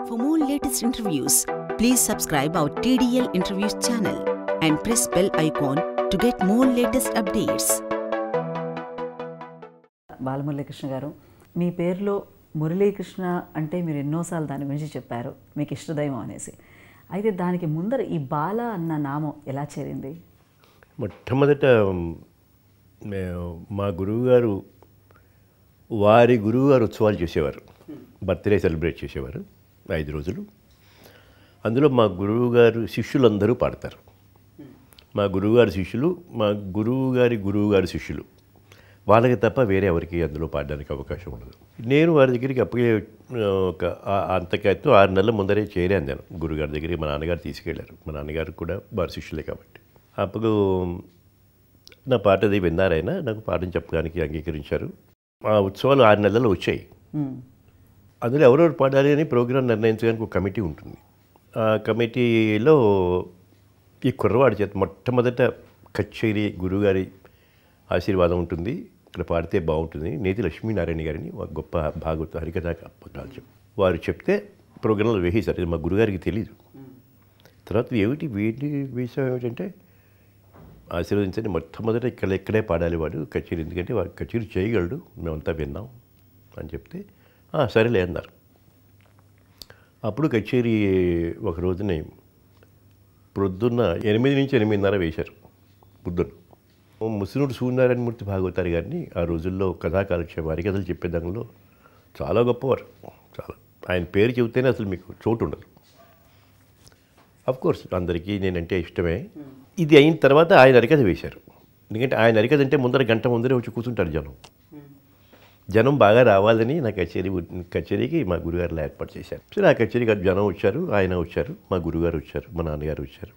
For more latest interviews, please subscribe our TDL Interviews channel and press bell icon to get more latest updates. Balamuralikrishna గారు మీ పేరులో మురళీకృష్ణ అంటే మీరు ఎన్నోసార్లు దాని గురించి చెప్పారు మీకు ఇష్టదైవం అనేసి అయితే దానికి ముందర ఈ బాల అన్న నామం ఎలా చేరింది మొట్టమొదట మేము మా గురువుగారు వారి గురువుగారు ఉత్సవాలు చేసేవారు బర్త్డే సెలబ్రేట్ చేసేవారు ఐదు రోజులు అందులో మా గురువుగారు శిష్యులందరూ పాడతారు మా గురువుగారి శిష్యులు మా గురువుగారి గురువుగారి శిష్యులు వాళ్ళకి తప్ప వేరే ఎవరికి అందులో పాడడానికి అవకాశం ఉండదు నేను వారి దగ్గరికి అప్పటికే ఆ, ఒక ఆ- అంతకైతే ఆరు నెలల ముందరే చేరాను నేను గురుగారి దగ్గరికి మా నాన్నగారు తీసుకెళ్లారు మా నాన్నగారు కూడా వారి శిష్యులే కాబట్టి అప్పుడు నా పాట అది విన్నారైనా నాకు పాఠం చెప్పడానికి అంగీకరించారు ఆ ఉత్సవాలు ఆరు నెలలు వచ్చాయి మ్మ్. అందులో ఎవరెవరు పాడాలి అని ప్రోగ్రాం నిర్ణయించడానికి ఒక కమిటీ ఉంటుంది ఆ కమిటీలో ఈ కుర్రవాడి చేత మొట్టమొదట కచేరి గురుగారి ఆశీర్వాదం ఉంటుంది ఇక్కడ పాడితే బాగుంటుంది నేతి లక్ష్మీనారాయణ గారిని ఒక గొప్ప భాగవత హరికథ పట్టాల్సి వారు చెప్తే ప్రోగ్రాంలో వేసేశారు ఇది మా గురుగారికి తెలియదు తర్వాత ఏమిటి వీటి విషయం ఏమిటంటే ఆశీర్వదించండి మొట్టమొదట ఇక్కడ ఇక్కడే పాడాలి వాడు కచేరీ ఎందుకంటే వాడు కచేరీ చేయగలడు మేమంతా విన్నాం అని చెప్తే "ఆ, సరేలే అన్నారు అప్పుడు కచేరీ ఒక రోజున ప్రొద్దున్న ఎనిమిది నుంచి ఎనిమిదిన్నర వేశారు పొద్దున్న ముస్లిండు సూర్యనారాయణ మూర్తి భాగవతారి గారిని ఆ రోజుల్లో కథా కాలక్షేపం హరికథలు చెప్పే దానిలో చాలా గొప్పవారు చాలా ఆయన పేరు చెబితేనే అసలు మీకు చోటు ఉండదు అఫ్ కోర్స్ అందరికీ నేనంటే ఇష్టమే ఇది అయిన తర్వాత ఆయన అరికథ వేశారు ఎందుకంటే ఆయన అరికథ అంటే ముందర గంట ముందరే వచ్చి కూర్చుంటారు జనం జనం బాగా రావాలని నా కచేరీ కచేరీకి మా గురుగారు ఏర్పాటు చేశారు సరే ఆ కచేరీకి జనం వచ్చారు ఆయన వచ్చారు మా గురుగారు వచ్చారు మా నాన్నగారు వచ్చారు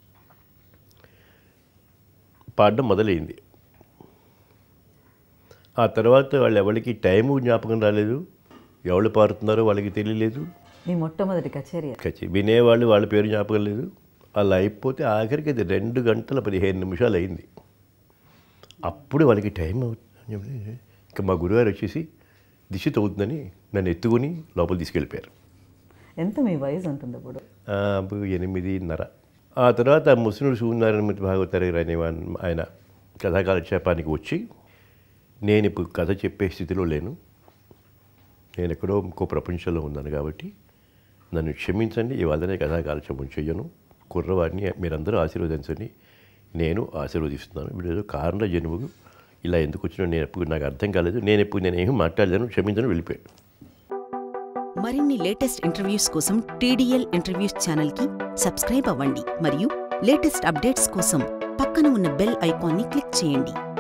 పాడడం మొదలైంది ఆ తర్వాత వాళ్ళు ఎవరికి టైము జ్ఞాపకం రాలేదు ఎవరు పాడుతున్నారో వాళ్ళకి తెలియలేదు మీ మొట్టమొదటి కచేరీ కచ్చి వినేవాళ్ళు వాళ్ళ పేరు జ్ఞాపకం లేదు అలా అయిపోతే ఆఖరికి అది రెండు గంటల పదిహేను నిమిషాలు అయింది అప్పుడు వాళ్ళకి టైం అవుతుంది ఇంకా మా గురుగారు వచ్చేసి దిశ అవుతుందని నన్ను ఎత్తుకొని లోపల తీసుకెళ్ళిపోయారు ఎంత మీ వయసు ఉంటుంది అప్పుడు ఆ, అప్పుడు ఎనిమిదిన్నర ఆ తర్వాత ముస్లిం సూర్యనారాయణ మూర్తి భాగవతారి అనే వాన్- ఆయన కథాకాలక్షేపానికి వచ్చి నేను ఇప్పుడు కథ చెప్పే స్థితిలో లేను నేను ఎక్కడో ఇంకో ప్రపంచంలో ఉన్నాను కాబట్టి నన్ను క్షమించండి ఇవాళనే కథాకాలక్షేపం చెయ్యను కుర్రవాడిని మీరందరూ ఆశీర్వదించండి నేను ఆశీర్వదిస్తున్నాను ఇప్పుడు ఏదో కారణ జన్మకు ఇలా ఎందుకు వచ్చినా నేను ఎప్పుడు నాకు అర్థం కాలేదు నేను ఎప్పుడు నేను ఏమీ మాట్లాడలేను క్షమించను వెళ్ళిపోయాను మరిన్ని లేటెస్ట్ ఇంటర్వ్యూస్ కోసం టీడీఎల్ ఇంటర్వ్యూస్ ఛానల్కి సబ్స్క్రైబ్ అవ్వండి మరియు లేటెస్ట్ అప్డేట్స్ కోసం పక్కన ఉన్న బెల్ ఐకాన్ని క్లిక్ చేయండి